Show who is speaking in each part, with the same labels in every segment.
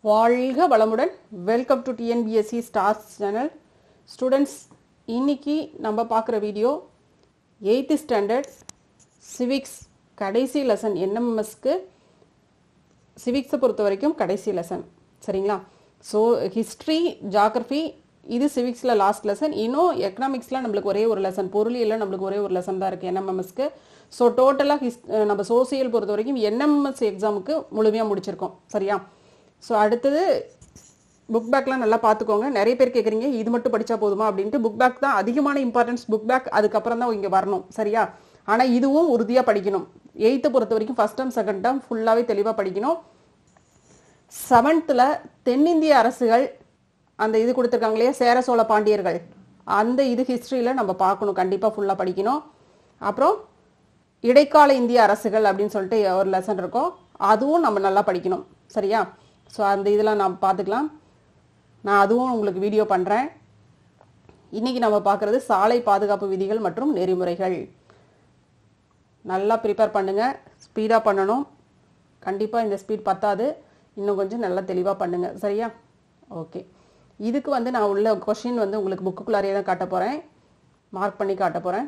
Speaker 1: வாழ்க வளமுடன் welcome to TNPSC stars channel students இன்னைக்கு நம்ம பார்க்குற வீடியோ எயித்து ஸ்டாண்டர்ட் சிவிக்ஸ் கடைசி லெசன் என்எம்எஸ்க்கு சிவிக்ஸை பொறுத்த வரைக்கும் கடைசி லெசன் சரிங்களா ஸோ ஹிஸ்ட்ரி ஜாகிரஃபி இது சிவிக்ஸில் லாஸ்ட் லெசன் இன்னும் எக்கனாமிக்ஸில் நம்மளுக்கு ஒரே ஒரு லெசன் பொருளியலில் நம்மளுக்கு ஒரே ஒரு லெசன் தான் இருக்குது என்எம்எம்எஸ்க்கு ஸோ டோட்டலாக ஹிஸ் நம்ம சோசியல் பொறுத்த வரைக்கும் என்எம்எஸ் எக்ஸாமுக்கு முழுமையாக முடிச்சிருக்கோம் சரியா ஸோ அடுத்தது புக் பேக்லாம் நல்லா பார்த்துக்கோங்க நிறைய பேர் கேட்குறீங்க இது மட்டும் படித்தா போதுமா அப்படின்ட்டு புக் பேக் தான் அதிகமான இம்பார்ட்டன்ஸ் புக் பேக் அதுக்கப்புறம் தான் இங்கே வரணும் சரியா ஆனால் இதுவும் உறுதியாக படிக்கணும் எயித்தை பொறுத்த வரைக்கும் ஃபஸ்ட் டேர்ம் செகண்ட் டேர்ம் ஃபுல்லாகவே தெளிவாக படிக்கணும் செவன்த்தில் தென்னிந்திய அரசுகள் அந்த இது கொடுத்துருக்காங்க இல்லையா சேர சோழ பாண்டியர்கள் அந்த இது ஹிஸ்ட்ரியில் நம்ம பார்க்கணும் கண்டிப்பாக ஃபுல்லாக படிக்கணும் அப்புறம் இடைக்கால இந்திய அரசுகள் அப்படின்னு சொல்லிட்டு ஒரு லெசன் இருக்கும் அதுவும் நம்ம நல்லா படிக்கணும் சரியா ஸோ அந்த இதெல்லாம் நாம் பார்த்துக்கலாம் நான் அதுவும் உங்களுக்கு வீடியோ பண்ணுறேன் இன்றைக்கி நம்ம பார்க்குறது சாலை பாதுகாப்பு விதிகள் மற்றும் நெறிமுறைகள் நல்லா ப்ரிப்பேர் பண்ணுங்கள் ஸ்பீடாக பண்ணணும் கண்டிப்பாக இந்த ஸ்பீட் பத்தாது இன்னும் கொஞ்சம் நல்லா தெளிவாக பண்ணுங்கள் சரியா ஓகே இதுக்கு வந்து நான் உள்ள கொஷின் வந்து உங்களுக்கு புக்குக்குள்ளாரியே தான் காட்ட போகிறேன் மார்க் பண்ணி காட்ட போகிறேன்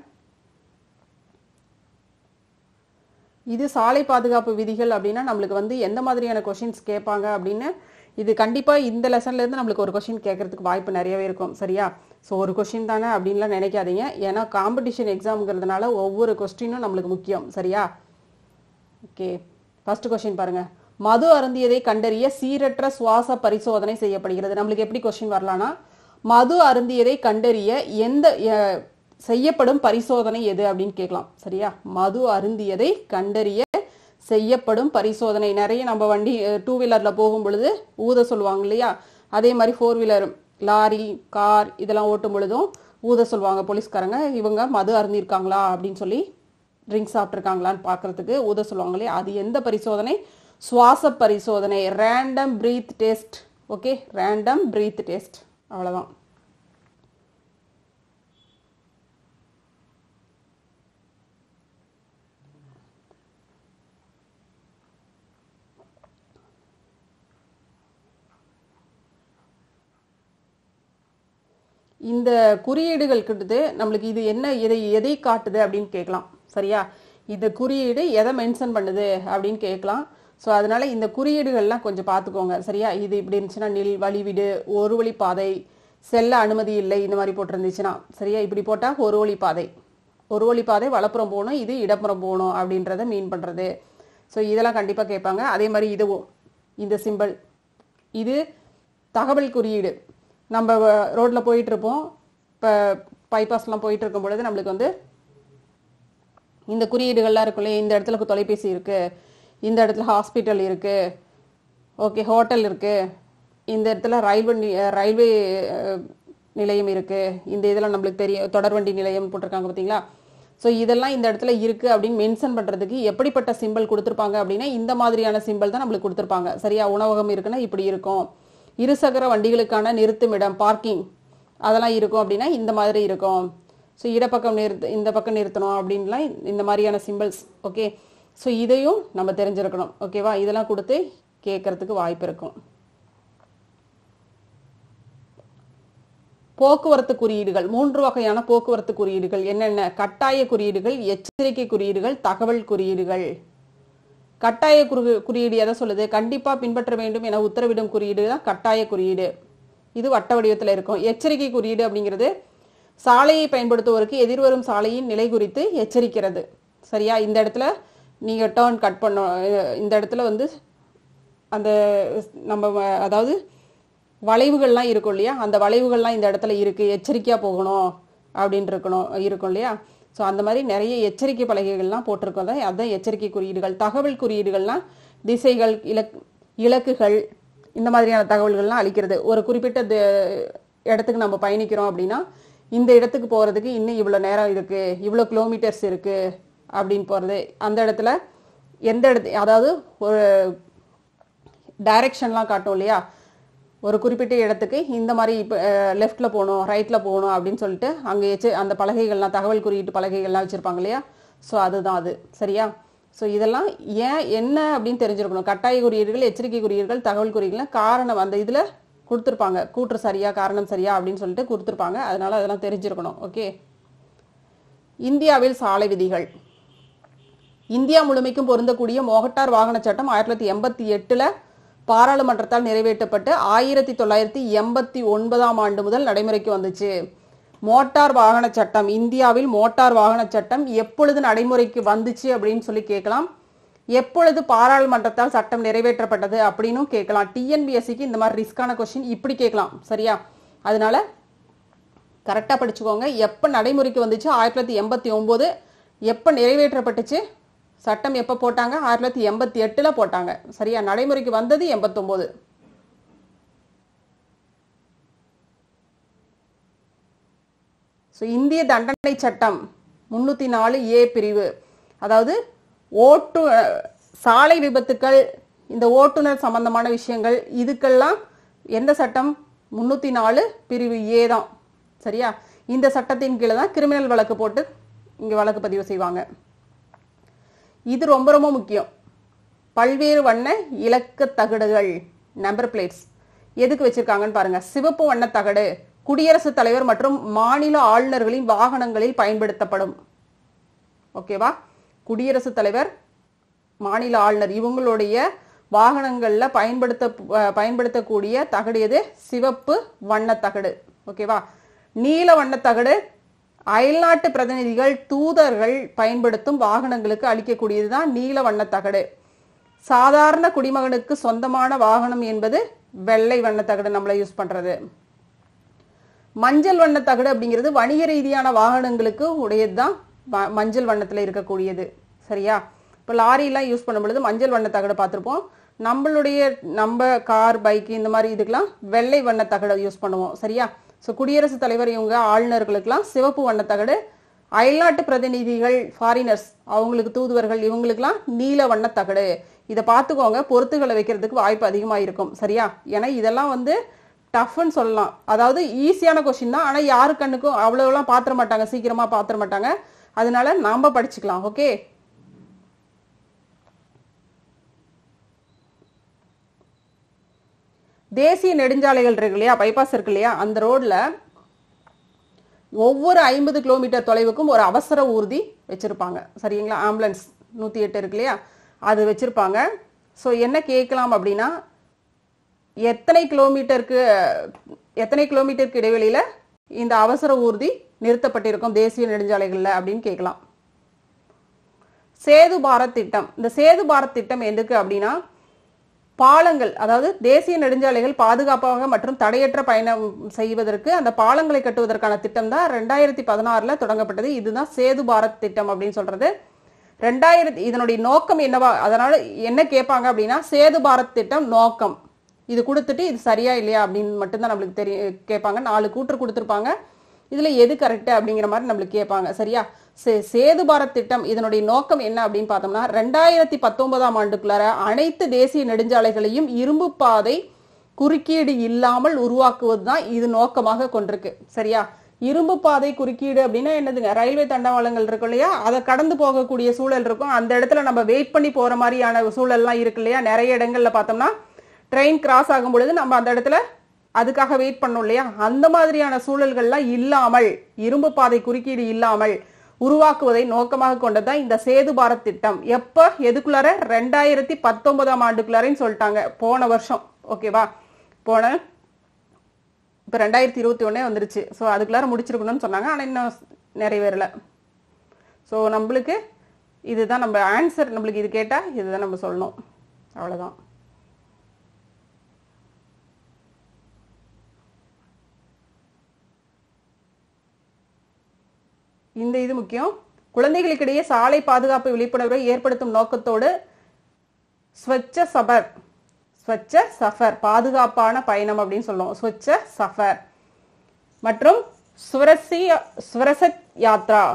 Speaker 1: இது சாலை பாதுகாப்பு விதிகள் அப்படின்னா நம்மளுக்கு வந்து எந்த மாதிரியான கொஷின்ஸ் கேட்பாங்க அப்படின்னு இது கண்டிப்பாக இந்த லெசன்லேருந்து நம்மளுக்கு ஒரு கொஷின் கேட்கறதுக்கு வாய்ப்பு நிறையவே இருக்கும் சரியா ஸோ ஒரு கொஷின் தானே அப்படின்லாம் நினைக்காதீங்க ஏன்னா காம்படிஷன் எக்ஸாமுங்கிறதுனால ஒவ்வொரு கொஸ்டினும் நம்மளுக்கு முக்கியம் சரியா ஓகே ஃபர்ஸ்ட் கொஸ்டின் பாருங்க மது அருந்தியதை கண்டறிய சீரற்ற சுவாச பரிசோதனை செய்யப்படுகிறது நம்மளுக்கு எப்படி கொஸ்டின் வரலாம்னா மது அருந்தியதை கண்டறிய எந்த அஹ், செய்யப்படும் பரிசோதனை எது அப்படின்னு கேட்கலாம் சரியா மது அருந்தியதை கண்டறிய செய்யப்படும் பரிசோதனை நிறைய நம்ம வண்டி டூ வீலரில் போகும் பொழுது ஊத சொல்லுவாங்க இல்லையா அதே மாதிரி ஃபோர் வீலர் லாரி கார் இதெல்லாம் ஓட்டும் பொழுதும் ஊத சொல்லுவாங்க போலீஸ்காரங்க இவங்க மது அருந்திருக்காங்களா அப்படின்னு சொல்லி ட்ரிங்க்ஸ் சாப்பிட்ருக்காங்களான்னு பார்க்கறதுக்கு ஊத சொல்லுவாங்க இல்லையா அது எந்த பரிசோதனை சுவாச பரிசோதனை random breath test okay random breath test அவ்வளோதான் இந்த குறியீடுகள் கிட்டது நம்மளுக்கு இது என்ன எதை எதை காட்டுது அப்படின்னு கேட்கலாம் சரியா இந்த குறியீடு எதை மென்ஷன் பண்ணுது அப்படின்னு கேட்கலாம் ஸோ அதனால இந்த குறியீடுகள்லாம் கொஞ்சம் பார்த்துக்கோங்க சரியா இது இப்படி இருந்துச்சுன்னா நில் வழிவிடு ஒரு வழி பாதை செல்ல அனுமதி இல்லை இந்த மாதிரி போட்டிருந்துச்சுன்னா சரியா இப்படி போட்டால் ஒரு வழி பாதை ஒரு வழி பாதை வலப்புறம் போகணும் இது இடப்புறம் போகணும் அப்படின்றத மீன் பண்ணுறது ஸோ இதெல்லாம் கண்டிப்பாக கேட்பாங்க அதே மாதிரி இதுவும் இந்த சிம்பிள் இது தகவல் குறியீடு நம்ம ரோட்டில் போயிட்டு இருப்போம் இப்போ பைபாஸ்லாம் போயிட்டு இருக்கும் பொழுது நம்மளுக்கு வந்து இந்த குறியீடுகள்லாம் இருக்கும் இல்லையா இந்த இடத்துல தொலைபேசி இருக்கு இந்த இடத்துல ஹாஸ்பிட்டல் இருக்கு ஓகே ஹோட்டல் இருக்கு இந்த இடத்துல ரயில்வே நி- ரயில்வே அஹ், நிலையம் இருக்கு இந்த இதெல்லாம் நம்மளுக்கு தெரியும் தொடர்வண்டி நிலையம் போட்டிருக்காங்க பார்த்தீங்களா ஸோ இதெல்லாம் இந்த இடத்துல இருக்கு அப்படின்னு மென்ஷன் பண்றதுக்கு எப்படிப்பட்ட சிம்பிள் கொடுத்துருப்பாங்க அப்படின்னா இந்த மாதிரியான சிம்பிள் தான் நம்மளுக்கு கொடுத்துருப்பாங்க சரியா உணவகம் இருக்குன்னா இப்படி இருக்கும் இருசக்கர வண்டிகளுக்கான நிறுத்துமிடம் பார்க்கிங் அதெல்லாம் இருக்கும் அப்படின்னா இந்த மாதிரி இருக்கும் ஸோ இடப்பக்கம் நிறுத்து இந்த பக்கம் நிறுத்தணும் அப்படின்லாம் இந்த மாதிரியான சிம்பிள்ஸ் ஓகே ஸோ இதையும் நம்ம தெரிஞ்சிருக்கணும் ஓகேவா இதெல்லாம் கொடுத்து கேட்கறதுக்கு வாய்ப்பு இருக்கும் போக்குவரத்து குறியீடுகள் மூன்று வகையான போக்குவரத்து குறியீடுகள் என்னென்ன கட்டாய குறியீடுகள் எச்சரிக்கை குறியீடுகள் தகவல் குறியீடுகள் கட்டாய குறி குறியீடு எதை சொல்லுது கண்டிப்பா பின்பற்ற வேண்டும் என உத்தரவிடும் குறியீடு தான் கட்டாய குறியீடு இது வட்ட வடிவத்தில் இருக்கும் எச்சரிக்கை குறியீடு அப்படிங்கிறது சாலையை பயன்படுத்துவோருக்கு எதிர்வரும் சாலையின் நிலை குறித்து எச்சரிக்கிறது சரியா இந்த இடத்துல நீங்க டேர்ன் கட் பண்ண இந்த இடத்துல வந்து அந்த நம்ம வ- அதாவது வளைவுகள்லாம் இருக்கும் இல்லையா அந்த வளைவுகள்லாம் இந்த இடத்துல இருக்கு எச்சரிக்கையா போகணும் அப்படின்னு இருக்கணும் இருக்கும் இல்லையா ஸோ அந்த மாதிரி நிறைய எச்சரிக்கை பலகைகள்லாம் போட்டிருக்கோம் தான் அதுதான் எச்சரிக்கை குறியீடுகள் தகவல் குறியீடுகள்லாம் திசைகள் இலக் இலக்குகள் இந்த மாதிரியான தகவல்கள்லாம் அளிக்கிறது ஒரு குறிப்பிட்ட தி- இடத்துக்கு நம்ம பயணிக்கிறோம் அப்படின்னா இந்த இடத்துக்கு போகிறதுக்கு இன்னும் இவ்வளோ நேரம் இருக்கு இவ்வளோ கிலோமீட்டர்ஸ் இருக்கு அப்படின்னு போகிறது அந்த இடத்துல எந்த இடத்து அதாவது ஒரு டைரக்ஷன்லாம் காட்டும் இல்லையா ஒரு குறிப்பிட்ட இடத்துக்கு இந்த மாதிரி இப்போ லெஃப்டில் போகணும் ரைட்டில் போகணும் அப்படின்னு சொல்லிட்டு அங்கே எச்சு அந்த பலகைகள்லாம் தகவல் குறியீட்டு பலகைகள்லாம் வச்சுருப்பாங்க இல்லையா ஸோ அதுதான் அது சரியா ஸோ இதெல்லாம் ஏன் என்ன அப்படின்னு தெரிஞ்சிருக்கணும் கட்டாய குறியீடுகள் எச்சரிக்கை குறியீடுகள் தகவல் குறியீடுகள் காரணம் அந்த இதில் கொடுத்துருப்பாங்க கூற்று சரியா காரணம் சரியா அப்படின்னு சொல்லிட்டு கொடுத்துருப்பாங்க அதனால அதெல்லாம் தெரிஞ்சிருக்கணும் ஓகே இந்தியாவில் சாலை விதிகள் இந்தியா முழுமைக்கும் பொருந்தக்கூடிய மோகட்டார் வாகன சட்டம் ஆயிரத்தி தொள்ளாயிரத்தி எண்பத்தி எட்டுல பாராளுமன்றத்தால் நிறைவேற்றப்பட்டு ஆயிரத்தி தொள்ளாயிரத்தி எண்பத்தி ஒன்பதாம் ஆண்டு முதல் நடைமுறைக்கு வந்துச்சு மோட்டார் வாகன சட்டம் இந்தியாவில் மோட்டார் வாகன சட்டம் எப்பொழுது நடைமுறைக்கு வந்துச்சு அப்படின்னு சொல்லி கேட்கலாம் எப்பொழுது பாராளுமன்றத்தால் சட்டம் நிறைவேற்றப்பட்டது அப்படின்னும் கேட்கலாம் டிஎன்பிஎஸ்சிக்கு இந்த மாதிரி ரிஸ்கான கொஸ்டின் இப்படி கேட்கலாம் சரியா அதனால கரெக்டாக படிச்சுக்கோங்க எப்போ நடைமுறைக்கு வந்துச்சு ஆயிரத்தி தொள்ளாயிரத்தி எண்பத்தி ஒம்போது எப்போ நிறைவேற்றப்பட்டுச்சு சட்டம் எப்போ போட்டாங்க ஆயிரத்தி தொள்ளாயிரத்தி எண்பத்தி எட்டில் போட்டாங்க சரியா நடைமுறைக்கு வந்தது எண்பத்தொம்போது ஸோ இந்திய தண்டனை சட்டம் முன்னூற்றி நாலு ஏ பிரிவு அதாவது ஓட்டு சாலை விபத்துக்கள் இந்த ஓட்டுநர் சம்பந்தமான விஷயங்கள் இதுக்கெல்லாம் எந்த சட்டம் முன்னூற்றி நாலு பிரிவு ஏ தான் சரியா இந்த சட்டத்தின் கீழே தான் கிரிமினல் வழக்கு போட்டு இங்கே வழக்கு பதிவு செய்வாங்க இது ரொம்ப ரொம்ப முக்கியம் பல்வேறு வண்ண இலக்க தகடுகள் நம்பர் பிளேட்ஸ் எதுக்கு வச்சிருக்காங்கன்னு பாருங்க சிவப்பு வண்ண தகடு குடியரசுத் தலைவர் மற்றும் மாநில ஆளுநர்களின் வாகனங்களில் பயன்படுத்தப்படும் ஓகேவா குடியரசுத் தலைவர் மாநில ஆளுநர் இவங்களுடைய வாகனங்கள்ல பயன்படுத்த அஹ், பயன்படுத்தக்கூடிய தகடு எது சிவப்பு வண்ண தகடு ஓகேவா நீல வண்ண தகடு அயல்நாட்டு பிரதிநிதிகள் தூதர்கள் பயன்படுத்தும் வாகனங்களுக்கு அளிக்கக்கூடியது தான் நீல வண்ண தகடு சாதாரண குடிமகனுக்கு சொந்தமான வாகனம் என்பது வெள்ளை வண்ண தகடு நம்மள யூஸ் பண்றது மஞ்சள் வண்ண தகடு அப்படிங்கிறது வணிக ரீதியான வாகனங்களுக்கு உடையது தான் மஞ்சள் வண்ணத்தில் இருக்கக்கூடியது சரியா இப்போ லாரிலாம் யூஸ் பண்ணும் பொழுது மஞ்சள் வண்ண தகடு பார்த்துருப்போம் நம்மளுடைய நம்ம கார் பைக் இந்த மாதிரி இதுக்கெல்லாம் வெள்ளை வண்ண தகடு யூஸ் பண்ணுவோம் சரியா ஸோ குடியரசுத் தலைவர் இவங்க ஆளுநர்களுக்கெல்லாம் சிவப்பு வண்ண தகடு அயல்நாட்டு பிரதிநிதிகள் ஃபாரினர்ஸ் அவங்களுக்கு தூதுவர்கள் இவங்களுக்கெல்லாம் நீல வண்ண தகடு இதை பார்த்துக்கோங்க பொறுத்துகளை வைக்கிறதுக்கு வாய்ப்பு அதிகமாக இருக்கும் சரியா ஏன்னா இதெல்லாம் வந்து டஃப்னு சொல்லலாம் அதாவது ஈஸியான கொஷின் தான் ஆனால் யாரு கண்ணுக்கும் அவ்வளோலாம் பாத்திர மாட்டாங்க சீக்கிரமாக பாத்திர மாட்டாங்க அதனால நாம படிச்சுக்கலாம் ஓகே தேசிய நெடுஞ்சாலைகள் இருக்கு இல்லையா பைபாஸ் இருக்கு இல்லையா அந்த ரோட்ல ஒவ்வொரு ஐம்பது கிலோமீட்டர் தொலைவுக்கும் ஒரு அவசர ஊர்தி வச்சிருப்பாங்க சரிங்களா ஆம்புலன்ஸ் நூற்றி எட்டு இருக்கு இல்லையா அது வச்சிருப்பாங்க ஸோ என்ன கேட்கலாம் அப்படின்னா எத்தனை கிலோமீட்டருக்கு எத்தனை கிலோமீட்டருக்கு இடைவெளியில இந்த அவசர ஊர்தி நிறுத்தப்பட்டிருக்கும் தேசிய நெடுஞ்சாலைகள்ல அப்படின்னு கேட்கலாம் சேது பாரத் திட்டம் இந்த சேது பாரத் திட்டம் எதுக்கு அப்படின்னா பாலங்கள் அதாவது தேசிய நெடுஞ்சாலைகள் பாதுகாப்பாக மற்றும் தடையற்ற பயணம் செய்வதற்கு அந்த பாலங்களை கட்டுவதற்கான திட்டம் தான் ரெண்டாயிரத்தி பதினாறுல தொடங்கப்பட்டது இதுதான் சேது பாரத் திட்டம் அப்படின்னு சொல்றது ரெண்டாயிரத்தி இதனுடைய நோக்கம் என்னவா அதனால என்ன கேட்பாங்க அப்படின்னா சேது பாரத் திட்டம் நோக்கம் இது கொடுத்துட்டு இது சரியா இல்லையா அப்படின்னு மட்டும்தான் நம்மளுக்கு தெரிய கேட்பாங்க நாலு கூற்று கொடுத்துருப்பாங்க இதுல எது கரெக்ட் அப்படிங்கிற மாதிரி நம்மளுக்கு கேட்பாங்க சரியா சே- சேது பாரத் திட்டம் இதனுடைய நோக்கம் என்ன அப்படின்னு பார்த்தோம்னா ரெண்டாயிரத்தி பத்தொன்பதாம் ஆண்டுக்குள்ளார அனைத்து தேசிய நெடுஞ்சாலைகளையும் இரும்பு பாதை குறுக்கீடு இல்லாமல் உருவாக்குவது தான் இது நோக்கமாக கொண்டிருக்கு சரியா இரும்பு பாதை குறுக்கீடு அப்படின்னா என்னதுங்க ரயில்வே தண்டவாளங்கள் இருக்கும் இல்லையா அதை கடந்து போகக்கூடிய சூழல் இருக்கும் அந்த இடத்துல நம்ம வெயிட் பண்ணி போற மாதிரியான சூழல்லாம் இருக்கு இல்லையா நிறைய இடங்கள்ல பார்த்தோம்னா ட்ரெயின் கிராஸ் ஆகும் பொழுது நம்ம அந்த இடத்துல அதுக்காக வெயிட் பண்ணோம் இல்லையா அந்த மாதிரியான சூழல்கள்லாம் இல்லாமல் இரும்பு பாதை குறுக்கீடு இல்லாமல் உருவாக்குவதை நோக்கமாக கொண்டதுதான் இந்த சேது பாரத் திட்டம் எப்ப எதுக்குள்ளார ரெண்டாயிரத்தி பத்தொன்பதாம் ஆண்டுக்குள்ளாரன்னு சொல்லிட்டாங்க போன வருஷம் ஓகேவா போன இப்போ ரெண்டாயிரத்தி இருபத்தி ஒண்ணே வந்துருச்சு ஸோ அதுக்குள்ளார முடிச்சிருக்கணும்னு சொன்னாங்க ஆனால் இன்னும் நிறைவேறல ஸோ நம்மளுக்கு இதுதான் நம்ம ஆன்சர் நம்மளுக்கு இது கேட்டால் இதுதான் நம்ம சொல்லணும் அவ்வளோதான் இந்த இது முக்கியம் குழந்தைகளுக்கிடையே சாலை பாதுகாப்பு விழிப்புணர்வை ஏற்படுத்தும் நோக்கத்தோடு ஸ்வச்ச சபர் ஸ்வச்ச சஃபர் பாதுகாப்பான பயணம் அப்படின்னு சொல்லுவோம் ஸ்வச்ச சஃபர் மற்றும் சுரசி சுரசத் யாத்ரா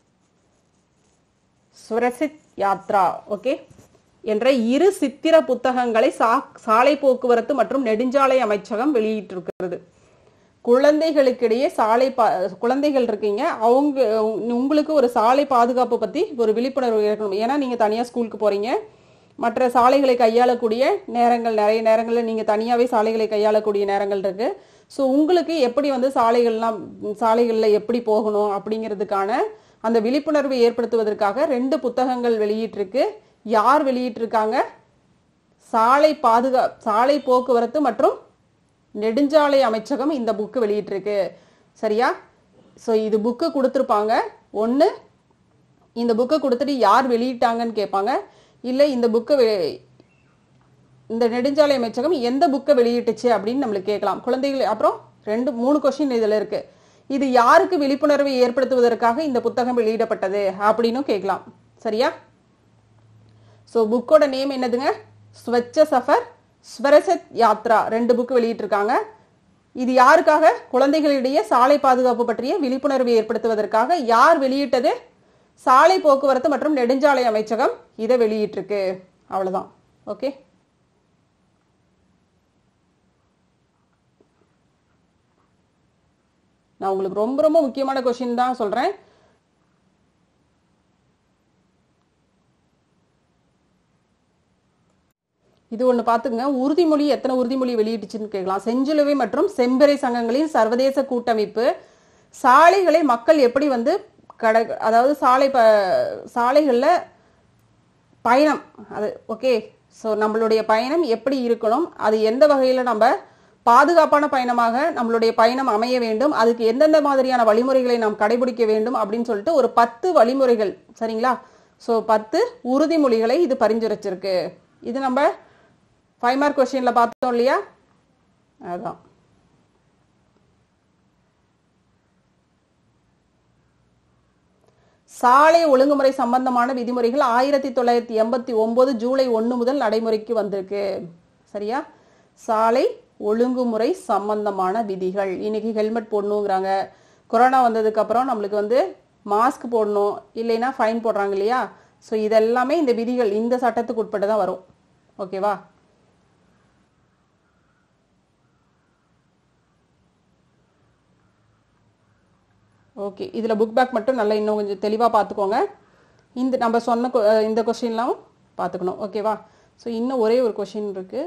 Speaker 1: சுரசித் யாத்ரா ஓகே என்ற இரு சித்திர புத்தகங்களை சா சாலை போக்குவரத்து மற்றும் நெடுஞ்சாலை அமைச்சகம் வெளியிட்டிருக்கிறது குழந்தைகளுக்கிடையே சாலை பா குழந்தைகள் இருக்கீங்க அவங்க உங்களுக்கு ஒரு சாலை பாதுகாப்பு பற்றி ஒரு விழிப்புணர்வு இருக்கணும் ஏன்னா நீங்கள் தனியாக ஸ்கூலுக்கு போகிறீங்க மற்ற சாலைகளை கையாளக்கூடிய நேரங்கள் நிறைய நேரங்களில் நீங்கள் தனியாகவே சாலைகளை கையாளக்கூடிய நேரங்கள் இருக்குது ஸோ உங்களுக்கு எப்படி வந்து சாலைகள்லாம் சாலைகளில் எப்படி போகணும் அப்படிங்கிறதுக்கான அந்த விழிப்புணர்வை ஏற்படுத்துவதற்காக ரெண்டு புத்தகங்கள் வெளியிட்டிருக்கு யார் வெளியிட்டிருக்காங்க சாலை பாதுகா சாலை போக்குவரத்து மற்றும் நெடுஞ்சாலை அமைச்சகம் இந்த புக்கு வெளியிட்டிருக்கு சரியா ஸோ இது புக்கு கொடுத்துருப்பாங்க ஒன்று இந்த புக்கை கொடுத்துட்டு யார் வெளியிட்டாங்கன்னு கேட்பாங்க இல்லை இந்த புக்கை இந்த நெடுஞ்சாலை அமைச்சகம் எந்த புக்கை வெளியிட்டுச்சு அப்படின்னு நம்மளுக்கு கேட்கலாம் குழந்தைகள் அப்புறம் ரெண்டு மூணு கொஸ்டின் இதில் இருக்கு இது யாருக்கு விழிப்புணர்வை ஏற்படுத்துவதற்காக இந்த புத்தகம் வெளியிடப்பட்டது அப்படின்னும் கேட்கலாம் சரியா ஸோ புக்கோட நேம் என்னதுங்க ஸ்வச்ச சஃபர் ஸ்வரசத் யாத்ரா ரெண்டு புக் வெளியிட்டிருக்காங்க இது யாருக்காக குழந்தைகளிடையே சாலை பாதுகாப்பு பற்றிய விழிப்புணர்வை ஏற்படுத்துவதற்காக யார் வெளியிட்டது சாலை போக்குவரத்து மற்றும் நெடுஞ்சாலை அமைச்சகம் இதை வெளியிட்டிருக்கு அவ்வளவுதான் ஓகே நான் உங்களுக்கு ரொம்ப ரொம்ப முக்கியமான கொஸ்டின் தான் சொல்றேன் இது ஒன்று பார்த்துங்க உறுதிமொழி எத்தனை உறுதிமொழி வெளியிட்டுச்சுன்னு கேட்கலாம் செஞ்சிலுவை மற்றும் செம்பிறை சங்கங்களின் சர்வதேச கூட்டமைப்பு சாலைகளை மக்கள் எப்படி வந்து கட அதாவது சாலை ப சாலைகளில் பயணம் அது ஓகே ஸோ நம்மளுடைய பயணம் எப்படி இருக்கணும் அது எந்த வகையில் நம்ம பாதுகாப்பான பயணமாக நம்மளுடைய பயணம் அமைய வேண்டும் அதுக்கு எந்தெந்த மாதிரியான வழிமுறைகளை நாம் கடைபிடிக்க வேண்டும் அப்படின்னு சொல்லிட்டு ஒரு பத்து வழிமுறைகள் சரிங்களா ஸோ பத்து உறுதிமொழிகளை இது பரிந்துரைச்சிருக்கு இது நம்ம ஃபைவ் மார்க் கொஸ்டினில் பார்த்தோம் இல்லையா அதான் சாலை ஒழுங்குமுறை சம்பந்தமான விதிமுறைகள் ஆயிரத்தி தொள்ளாயிரத்தி எண்பத்தி ஒன்பது ஜூலை ஒன்று முதல் நடைமுறைக்கு வந்திருக்கு சரியா சாலை ஒழுங்குமுறை சம்பந்தமான விதிகள் இன்னைக்கு ஹெல்மெட் போடணுங்கிறாங்க கொரோனா வந்ததுக்கு அப்புறம் நம்மளுக்கு வந்து மாஸ்க் போடணும் இல்லைன்னா ஃபைன் போடுறாங்க இல்லையா ஸோ இதெல்லாமே இந்த விதிகள் இந்த சட்டத்துக்கு உட்பட்டு தான் வரும் ஓகேவா ஓகே இதில் புக் பேக் மட்டும் நல்லா இன்னும் கொஞ்சம் தெளிவாக பார்த்துக்கோங்க இந்த நம்ம சொன்ன கொ- அஹ் இந்த கொஸ்டின்லாம் பார்த்துக்கணும் ஓகேவா ஸோ இன்னும் ஒரே ஒரு கொஸ்டின் இருக்கு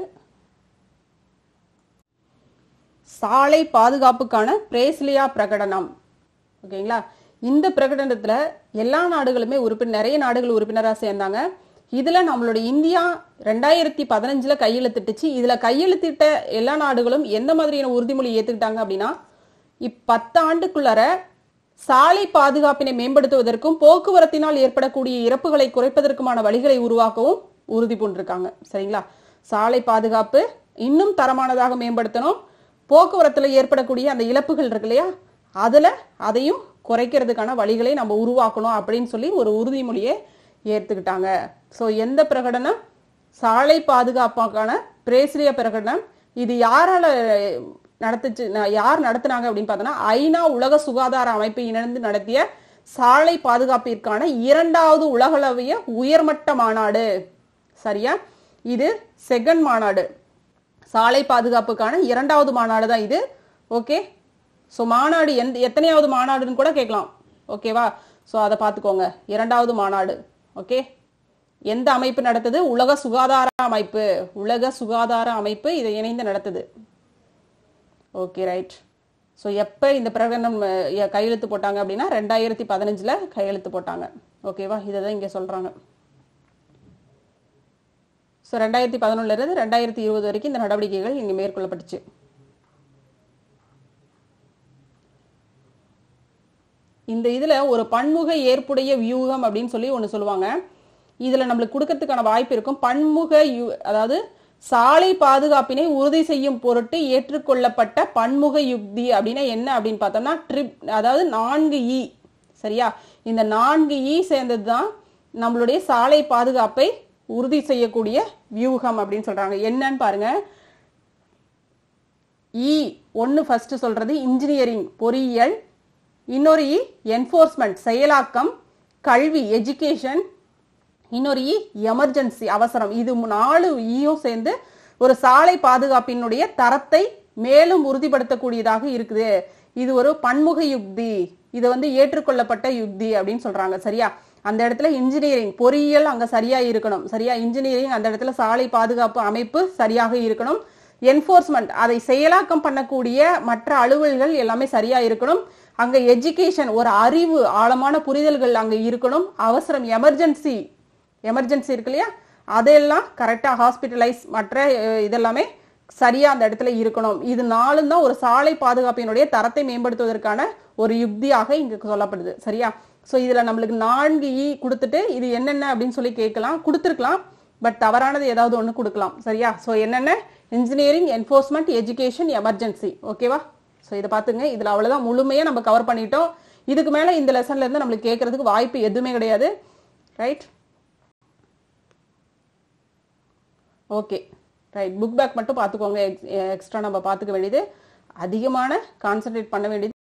Speaker 1: சாலை பாதுகாப்புக்கான பிரேசிலியா பிரகடனம் ஓகேங்களா இந்த பிரகடனத்துல எல்லா நாடுகளுமே உறுப்பினர் நிறைய நாடுகள் உறுப்பினராக சேர்ந்தாங்க இதுல நம்மளுடைய இந்தியா ரெண்டாயிரத்தி பதினஞ்சுல கையெழுத்திட்டுச்சு இதுல கையெழுத்திட்ட எல்லா நாடுகளும் எந்த மாதிரியான உறுதிமொழி ஏத்துக்கிட்டாங்க அப்படின்னா இப்பத்து ஆண்டுக்குள்ளார சாலை பாதுகாப்பினை மேம்படுத்துவதற்கும் போக்குவரத்தினால் ஏற்படக்கூடிய இறப்புகளை குறைப்பதற்குமான வழிகளை உருவாக்கவும் உறுதி பூண்டிருக்காங்க சரிங்களா சாலை பாதுகாப்பு இன்னும் தரமானதாக மேம்படுத்தணும் போக்குவரத்துல ஏற்படக்கூடிய அந்த இழப்புகள் இருக்கு இல்லையா அதுல அதையும் குறைக்கிறதுக்கான வழிகளை நம்ம உருவாக்கணும் அப்படின்னு சொல்லி ஒரு உறுதிமொழியை ஏத்துக்கிட்டாங்க ஸோ எந்த பிரகடனம் சாலை பாதுகாப்புக்கான பிரேசிலிய பிரகடனம் இது யாரால நடத்துச்சு ந- யார் நடத்துனாங்க அப்படின்னு பார்த்தோன்னா ஐநா உலக சுகாதார அமைப்பு இணைந்து நடத்திய சாலை பாதுகாப்பிற்கான இரண்டாவது உலகளவிய உயர்மட்ட மாநாடு சரியா இது செகண்ட் மாநாடு சாலை பாதுகாப்புக்கான இரண்டாவது மாநாடு தான் இது ஓகே ஸோ மாநாடு எந்த எத்தனையாவது மாநாடுன்னு கூட கேட்கலாம் ஓகேவா ஸோ அதை பார்த்துக்கோங்க இரண்டாவது மாநாடு ஓகே எந்த அமைப்பு நடத்துது உலக சுகாதார அமைப்பு உலக சுகாதார அமைப்பு இதை இணைந்து நடத்துது ஓகே ரைட் ஸோ எப்போ இந்த பிரகடனம் அஹ், கையெழுத்து போட்டாங்க அப்படின்னா ரெண்டாயிரத்தி பதினஞ்சில் கையெழுத்து போட்டாங்க ஓகேவா இதை தான் இங்கே சொல்கிறாங்க ஸோ ரெண்டாயிரத்தி பதினொன்னுல இருந்து ரெண்டாயிரத்தி இருபது வரைக்கும் இந்த நடவடிக்கைகள் இங்கே மேற்கொள்ளப்பட்டுச்சு இந்த இதுல ஒரு பன்முக ஏற்புடைய வியூகம் அப்படின்னு சொல்லி ஒன்று சொல்லுவாங்க இதுல நம்மளுக்கு கொடுக்கறதுக்கான வாய்ப்பு இருக்கும் பன்முக யு- அதாவது சாலை பாதுகாப்பினை உறுதி செய்யும் பொருட்டு ஏற்றுக்கொள்ளப்பட்ட பன்முக யுக்தி அப்படின்னா என்ன அப்படின்னு பார்த்தோம்னா ட்ரிப் அதாவது நான்கு இ சரியா இந்த நான்கு இ சேர்ந்தது தான் நம்மளுடைய சாலை பாதுகாப்பை உறுதி செய்யக்கூடிய வியூகம் அப்படின்னு சொல்றாங்க என்னன்னு பாருங்க இ ஒன்று ஃபர்ஸ்ட் சொல்றது இன்ஜினியரிங் பொறியியல் இன்னொரு இ என்ஃபோர்ஸ்மெண்ட் செயலாக்கம் கல்வி எஜுகேஷன் இன்னொரு இ எமர்ஜென்சி அவசரம் இது மு- நாலு ஈயும் சேர்ந்து ஒரு சாலை பாதுகாப்பினுடைய தரத்தை மேலும் உறுதிப்படுத்தக்கூடியதாக இருக்குது இது ஒரு பன்முக யுக்தி இது வந்து ஏற்றுக்கொள்ளப்பட்ட யுக்தி அப்படின்னு சொல்றாங்க சரியா அந்த இடத்துல இன்ஜினியரிங் பொறியியல் அங்க சரியா இருக்கணும் சரியா இன்ஜினியரிங் அந்த இடத்துல சாலை பாதுகாப்பு அமைப்பு சரியாக இருக்கணும் என்ஃபோர்ஸ்மெண்ட் அதை செயலாக்கம் பண்ணக்கூடிய மற்ற அலுவல்கள் எல்லாமே சரியா இருக்கணும் அங்க எஜுகேஷன் ஒரு அறிவு ஆழமான புரிதல்கள் அங்க இருக்கணும் அவசரம் எமர்ஜென்சி எமர்ஜென்சி இருக்கு இல்லையா அதெல்லாம் கரெக்டா ஹாஸ்பிட்டலைஸ் மற்ற அஹ், இதெல்லாமே சரியா அந்த இடத்துல இருக்கணும் இது நாலும் தான் ஒரு சாலை பாதுகாப்பினுடைய தரத்தை மேம்படுத்துவதற்கான ஒரு யுக்தியாக இங்க சொல்லப்படுது சரியா சோ இதுல நம்மளுக்கு நான்கு இ கொடுத்துட்டு இது என்னென்ன அப்படின்னு சொல்லி கேட்கலாம் கொடுத்துருக்கலாம் பட் தவறானது ஏதாவது ஒன்று கொடுக்கலாம் சரியா ஸோ என்னென்ன இன்ஜினியரிங் என்ஃபோர்ஸ்மெண்ட் எஜுகேஷன் எமர்ஜென்சி ஓகேவா ஸோ இதை பார்த்துங்க இதில் அவ்வளோதான் முழுமையாக நம்ம கவர் பண்ணிட்டோம் இதுக்கு மேலே இந்த லெசன்ல இருந்து நம்மளுக்கு கேட்கறதுக்கு வாய்ப்பு எதுவுமே கிடையாது right okay right book bag மட்டும் பார்த்துக்கோங்க எக்ஸ்ட்ரா நம்ம பார்த்துக்க வேண்டியது அதிகமான கான்சென்ட்ரேட் பண்ண வேண்டியது